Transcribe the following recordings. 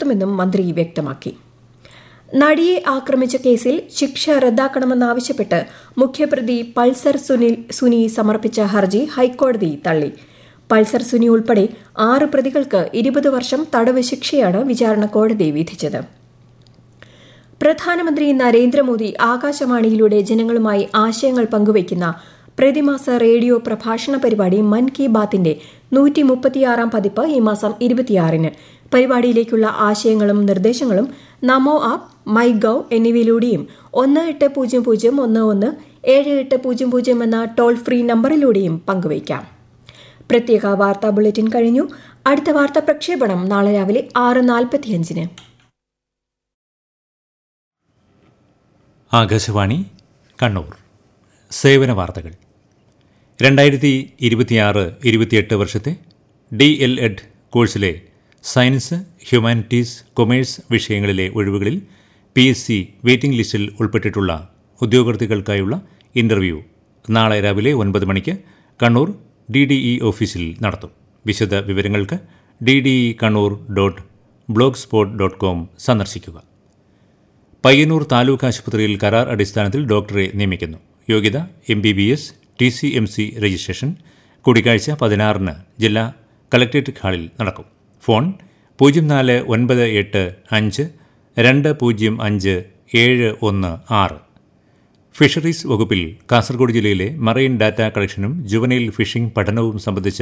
നടത്തുമെന്നും മന്ത്രി വ്യക്തമാക്കി നടിയെ ആക്രമിച്ച കേസിൽ ശിക്ഷ റദ്ദാക്കണമെന്നാവശ്യപ്പെട്ട് മുഖ്യപ്രതി പൾസർ സുനിൽ സുനി സമർപ്പിച്ച ഹർജി ഹൈക്കോടതി തള്ളി പൾസർ സുനി ഉൾപ്പെടെ ആറ് പ്രതികൾക്ക് ഇരുപത് വർഷം തടവ് ശിക്ഷയാണ് വിചാരണ കോടതി വിധിച്ചത് പ്രധാനമന്ത്രി നരേന്ദ്രമോദി ആകാശവാണിയിലൂടെ ജനങ്ങളുമായി ആശയങ്ങൾ പങ്കുവയ്ക്കുന്ന പ്രതിമാസ റേഡിയോ പ്രഭാഷണ പരിപാടി മൻ കി ബാത്തിന്റെ നൂറ്റി മുപ്പത്തിയാറാം പതിപ്പ് ഈ മാസം ഇരുപത്തിയാറിന് പരിപാടിയിലേക്കുള്ള ആശയങ്ങളും നിർദ്ദേശങ്ങളും നമോ ആപ്പ് മൈ ഗവ് എന്നിവയിലൂടെയും ഒന്ന് എട്ട് പൂജ്യം പൂജ്യം ഒന്ന് ഒന്ന് ഏഴ് എട്ട് പൂജ്യം പൂജ്യം എന്ന ടോൾ ഫ്രീ നമ്പറിലൂടെയും പങ്കുവയ്ക്കാം പ്രത്യേക വാർത്താ ബുള്ളറ്റിൻ കഴിഞ്ഞു അടുത്ത വാർത്താ പ്രക്ഷേപണം നാളെ രാവിലെ ആറ് നാൽപ്പത്തിയഞ്ചിന് ആകാശവാണി കണ്ണൂർ സേവന വാർത്തകൾ രണ്ടായിരത്തി ഇരുപത്തിയാറ് ഇരുപത്തിയെട്ട് വർഷത്തെ ഡി എൽ എഡ് കോഴ്സിലെ സയൻസ് ഹ്യൂമാനിറ്റീസ് കൊമേഴ്സ് വിഷയങ്ങളിലെ ഒഴിവുകളിൽ പി എസ് സി വെയിറ്റിംഗ് ലിസ്റ്റിൽ ഉൾപ്പെട്ടിട്ടുള്ള ഉദ്യോഗാർത്ഥികൾക്കായുള്ള ഇൻ്റർവ്യൂ നാളെ രാവിലെ ഒൻപത് മണിക്ക് കണ്ണൂർ ഡി ഡി ഇ ഓഫീസിൽ നടത്തും വിശദ വിവരങ്ങൾക്ക് D D E Kannur dot blogspot dot com സന്ദർശിക്കുക പയ്യന്നൂർ താലൂക്ക് ആശുപത്രിയിൽ കരാർ അടിസ്ഥാനത്തിൽ ഡോക്ടറെ നിയമിക്കുന്നു യോഗ്യത M B B S T C M C registration കൂടിക്കാഴ്ച പതിനാറിന് ജില്ലാ കളക്ട്രേറ്റ് ഹാളിൽ നടക്കും ഫോൺ പൂജ്യം നാല് ഒൻപത് എട്ട് അഞ്ച് രണ്ട് പൂജ്യം അഞ്ച് ഏഴ് ഒന്ന് ആറ് ഫിഷറീസ് വകുപ്പിൽ കാസർഗോഡ് ജില്ലയിലെ മറൈൻ ഡാറ്റ കളക്ഷനും ജുവനൈൽ ഫിഷിംഗ് പഠനവും സംബന്ധിച്ച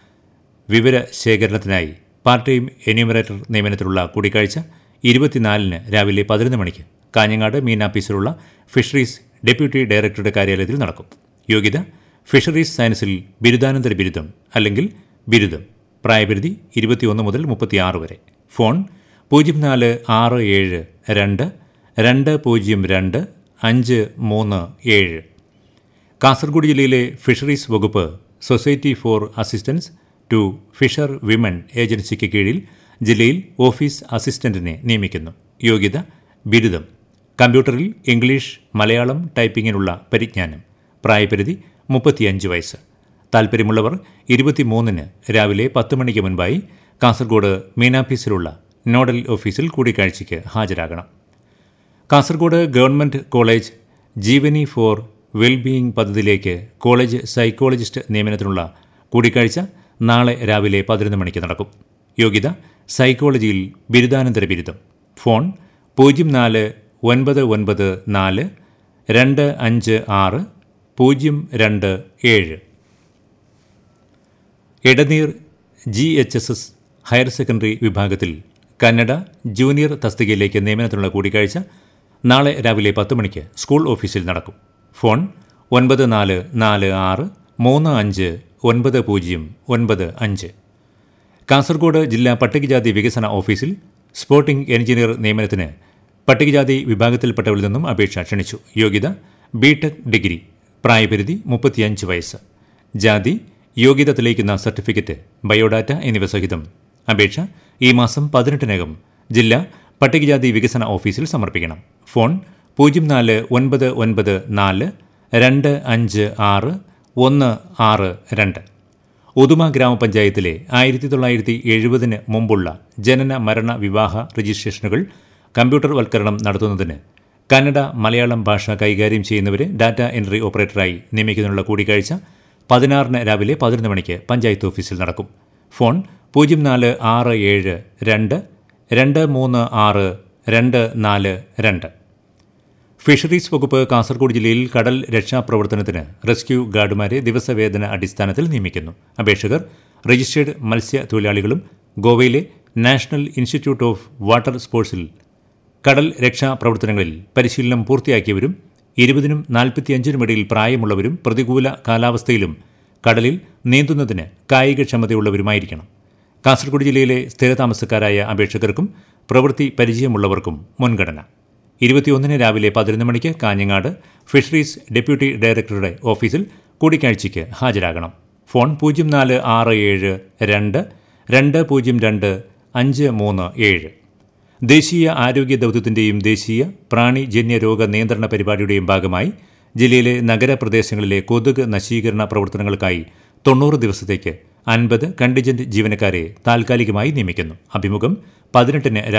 വിവര ശേഖരണത്തിനായി പാർട്ട് ടൈം എന്യൂമറേറ്റർ നിയമനത്തിലുള്ള കൂടിക്കാഴ്ച ഇരുപത്തിനാലിന് രാവിലെ പതിനൊന്ന് മണിക്ക് കാഞ്ഞങ്ങാട് മീൻ ആഫീസിലുള്ള ഫിഷറീസ് ഡെപ്യൂട്ടി ഡയറക്ടറുടെ കാര്യാലയത്തിൽ നടക്കും യോഗ്യത ഫിഷറീസ് സയൻസിൽ ബിരുദാനന്തര ബിരുദം അല്ലെങ്കിൽ ബിരുദം പ്രായപരിധി ഇരുപത്തിയൊന്ന് മുതൽ മുപ്പത്തിയാറ് വരെ ഫോൺ പൂജ്യം നാല് ആറ് ഏഴ് രണ്ട് രണ്ട് പൂജ്യം രണ്ട് അഞ്ച് മൂന്ന് ഏഴ് കാസർഗോഡ് ജില്ലയിലെ ഫിഷറീസ് വകുപ്പ് society for assistance to fisher women ഏജൻസിക്ക് കീഴിൽ ജില്ലയിൽ ഓഫീസ് അസിസ്റ്റന്റിനെ നിയമിക്കുന്നു യോഗ്യത ബിരുദം കമ്പ്യൂട്ടറിൽ ഇംഗ്ലീഷ് മലയാളം ടൈപ്പിങ്ങിനുള്ള പരിജ്ഞാനം പ്രായപരിധി മുപ്പത്തിയഞ്ച് വയസ്സ് താൽപ്പര്യമുള്ളവർ ഇരുപത്തിമൂന്നിന് രാവിലെ പത്ത് മണിക്ക് മുൻപായി കാസർഗോഡ് മീനാഫീസിലുള്ള നോഡൽ ഓഫീസിൽ കൂടിക്കാഴ്ചയ്ക്ക് ഹാജരാകണം Kasaragod government college Jeevani for wellbeing പദ്ധതിയിലേക്ക് കോളേജ് സൈക്കോളജിസ്റ്റ് നിയമനത്തിനുള്ള കൂടിക്കാഴ്ച നാളെ രാവിലെ പതിനൊന്ന് മണിക്ക് നടക്കും യോഗ്യത സൈക്കോളജിയിൽ ബിരുദാനന്തര ബിരുദം ഫോൺ പൂജ്യം നാല് ഒൻപത് ഒൻപത് നാല് രണ്ട് അഞ്ച് ആറ് പൂജ്യം രണ്ട് ഏഴ് Edaneer G H S S higher secondary വിഭാഗത്തിൽ കന്നഡ ജൂനിയർ തസ്തികയിലേക്ക് നിയമനത്തിനുള്ള കൂടിക്കാഴ്ച നാളെ രാവിലെ പത്ത് മണിക്ക് സ്കൂൾ ഓഫീസിൽ നടക്കും ഫോൺ ഒൻപത് നാല് നാല് ആറ് മൂന്ന് അഞ്ച് ഒൻപത് പൂജ്യം ഒൻപത് അഞ്ച് കാസർഗോഡ് ജില്ലാ പട്ടികജാതി വികസന ഓഫീസിൽ സ്പോർട്ടിംഗ് എഞ്ചിനീയർ നിയമനത്തിന് പട്ടികജാതി വിഭാഗത്തിൽപ്പെട്ടവരിൽ നിന്നും അപേക്ഷ ക്ഷണിച്ചു യോഗ്യത ബിടെക് ഡിഗ്രി പ്രായപരിധി മുപ്പത്തിയഞ്ച് വയസ്സ് ജാതി യോഗ്യത തെളിയിക്കുന്ന സർട്ടിഫിക്കറ്റ് ബയോഡാറ്റ എന്നിവ സഹിതം അപേക്ഷ ഈ മാസം പതിനെട്ടിനകം ജില്ലാ പട്ടികജാതി വികസന ഓഫീസിൽ സമർപ്പിക്കണം ഫോൺ പൂജ്യം നാല് ഒൻപത് ഒൻപത് നാല് രണ്ട് അഞ്ച് ആറ് ഒന്ന് ആറ് രണ്ട് ഉദുമ ഗ്രാമപഞ്ചായത്തിലെ ആയിരത്തി തൊള്ളായിരത്തി എഴുപതിന് മുമ്പുള്ള ജനന മരണ വിവാഹ രജിസ്ട്രേഷനുകൾ കമ്പ്യൂട്ടർ വൽക്കരണം നടത്തുന്നതിന് കന്നഡ മലയാളം ഭാഷ കൈകാര്യം ചെയ്യുന്നവരെ ഡാറ്റ എൻട്രി ഓപ്പറേറ്ററായി നിയമിക്കുന്നതിനുള്ള കൂടിക്കാഴ്ച പതിനാറിന് രാവിലെ പതിനൊന്ന് മണിക്ക് പഞ്ചായത്ത് ഓഫീസിൽ നടക്കും ഫോൺ പൂജ്യം നാല് ആറ് ഏഴ് രണ്ട് രണ്ട് മൂന്ന് ആറ് രണ്ട് നാല് രണ്ട് ഫിഷറീസ് വകുപ്പ് കാസർഗോഡ് ജില്ലയിൽ കടൽ രക്ഷാപ്രവർത്തനത്തിന് റെസ്ക്യൂ ഗാർഡുമാരെ ദിവസവേതന അടിസ്ഥാനത്തിൽ നിയമിക്കുന്നു അപേക്ഷകർ രജിസ്റ്റേർഡ് മത്സ്യ തൊഴിലാളികളും ഗോവയിലെ നാഷണൽ ഇൻസ്റ്റിറ്റ്യൂട്ട് ഓഫ് വാട്ടർ സ്പോർട്സിൽ കടൽ രക്ഷാപ്രവർത്തനങ്ങളിൽ പരിശീലനം പൂർത്തിയാക്കിയവരും ഇരുപതിനും നാൽപ്പത്തിയഞ്ചിനും ഇടയിൽ പ്രായമുള്ളവരും പ്രതികൂല കാലാവസ്ഥയിലും കടലിൽ നീന്തുന്നതിന് കായികക്ഷമതയുള്ളവരുമായിരിക്കണം കാസർഗോഡ് ജില്ലയിലെ സ്ഥിരതാമസക്കാരായ അപേക്ഷകർക്കും പ്രവൃത്തി പരിചയമുള്ളവർക്കും മുൻഗണന ഇരുപത്തിയൊന്നിന് രാവിലെ പതിനൊന്ന് മണിക്ക് കാഞ്ഞങ്ങാട് ഫിഷറീസ് ഡെപ്യൂട്ടി ഡയറക്ടറുടെ ഓഫീസിൽ കൂടിക്കാഴ്ചയ്ക്ക് ഹാജരാകണം ഫോൺ പൂജ്യം നാല് ആറ് ഏഴ് രണ്ട് രണ്ട് പൂജ്യം രണ്ട് അഞ്ച് മൂന്ന് ഏഴ് ദേശീയ ആരോഗ്യ ദൗത്യത്തിന്റെയും ദേശീയ പ്രാണിജന്യ രോഗ നിയന്ത്രണ പരിപാടിയുടെയും ഭാഗമായി ജില്ലയിലെ നഗരപ്രദേശങ്ങളിലെ കൊതുക് നശീകരണ പ്രവർത്തനങ്ങൾക്കായി തൊണ്ണൂറ് ദിവസത്തേക്ക് അൻപത് കണ്ടിജന്റ് ജീവനക്കാരെ താൽക്കാലികമായി നിയമിക്കുന്നു അഭിമുഖം പതിനെട്ടിന്